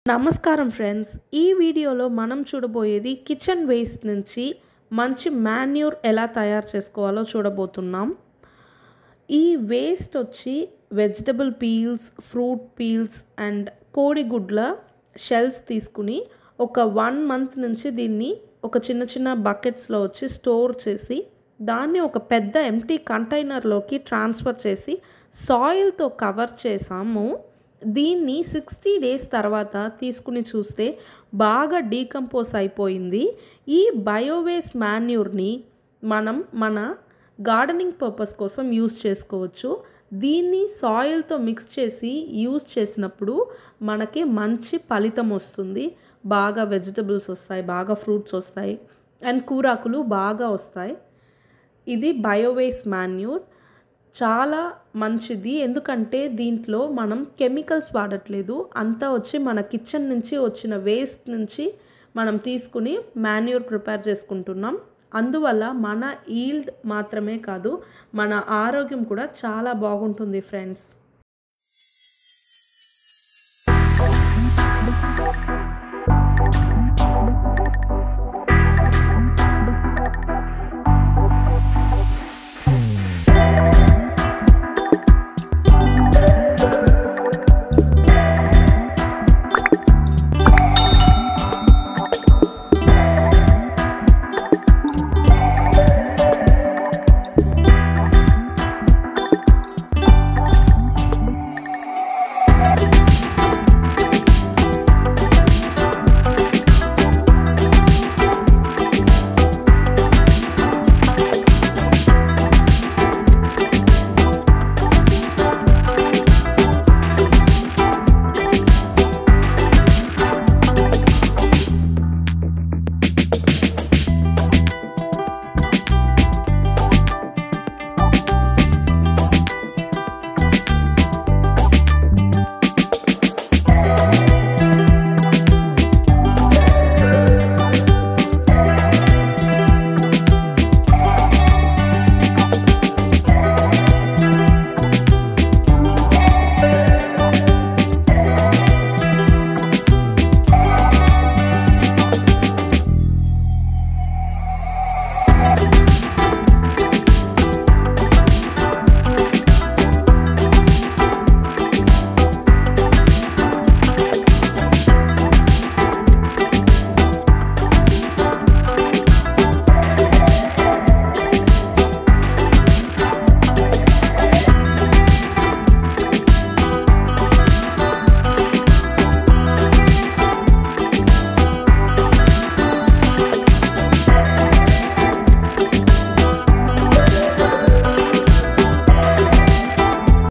నమస్కారం ఫ్రెండ్స్ ఈ వీడియోలో మనం చూడబోయేది కిచెన్ వేస్ట్ నుంచి మంచి మాన్యూర్ ఎలా తయారు చేసుకోవాలో చూడబోతున్నాం ఈ వేస్ట్ వచ్చి vegetable peels fruit peels and కోడిగుడ్ల షెల్స్ తీసుకుని ఒక వన్ మంత్ నుంచి దీన్ని ఒక చిన్న చిన్న బకెట్స్లో వచ్చి స్టోర్ చేసి దాన్ని ఒక పెద్ద ఎంటీ కంటైనర్లోకి ట్రాన్స్ఫర్ చేసి సాయిల్తో కవర్ చేసాము దీన్ని సిక్స్టీ డేస్ తర్వాత తీసుకుని చూస్తే బాగా డీకంపోజ్ అయిపోయింది ఈ బయోవేస్ట్ మాన్యూర్ని మనం మన గార్డెనింగ్ పర్పస్ కోసం యూస్ చేసుకోవచ్చు దీన్ని సాయిల్తో మిక్స్ చేసి యూస్ చేసినప్పుడు మనకి మంచి ఫలితం వస్తుంది బాగా వెజిటబుల్స్ వస్తాయి బాగా ఫ్రూట్స్ వస్తాయి అండ్ కూరాకులు బాగా వస్తాయి ఇది బయోవేస్ట్ మాన్యూర్ చాలా మంచిది ఎందుకంటే దీంట్లో మనం కెమికల్స్ వాడట్లేదు అంతా వచ్చి మన కిచెన్ నుంచి వచ్చిన వేస్ట్ నుంచి మనం తీసుకుని మాన్యూర్ ప్రిపేర్ చేసుకుంటున్నాం అందువల్ల మన ఈల్డ్ మాత్రమే కాదు మన ఆరోగ్యం కూడా చాలా బాగుంటుంది ఫ్రెండ్స్